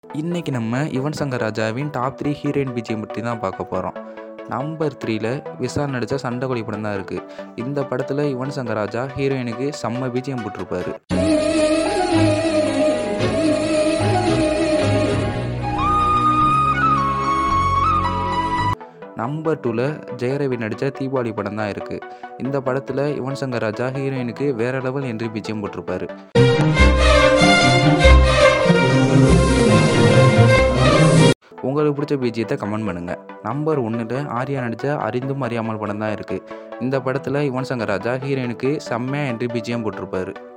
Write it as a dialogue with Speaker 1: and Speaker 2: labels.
Speaker 1: இன்னைக்கு நம்ம யுவன் சங்கர் ராஜாவின் டாப் த்ரீ ஹீரோயின் பிஜிஎம் பற்றி தான் பார்க்க போகிறோம் நம்பர் த்ரீல விஷால் நடித்த சண்டைக்கோழி படம் தான் இருக்குது இந்த படத்தில் யுவன் சங்கர் ராஜா ஹீரோயினுக்கு செம்ம பிஜிஎம் போட்டிருப்பாரு நம்பர் டூவில் ஜெயரவி நடித்த தீபாவளி படம் தான் இருக்குது இந்த படத்தில் யுவன் சங்கர் ராஜா ஹீரோயினுக்கு வேற லெவல் என்று பிஜிஎம் போட்டிருப்பாரு உங்களுக்கு பிடிச்ச பிஜியத்தை கமெண்ட் பண்ணுங்கள் நம்பர் ஒன்றில் ஆர்யா நடித்த அறிந்தும் அறியாமல் படம் தான் இருக்குது இந்த படத்தில் யுவன் சங்கர் ராஜா ஹீரோயினுக்கு செம்மையாக என்று பிஜிஎம் போட்டிருப்பாரு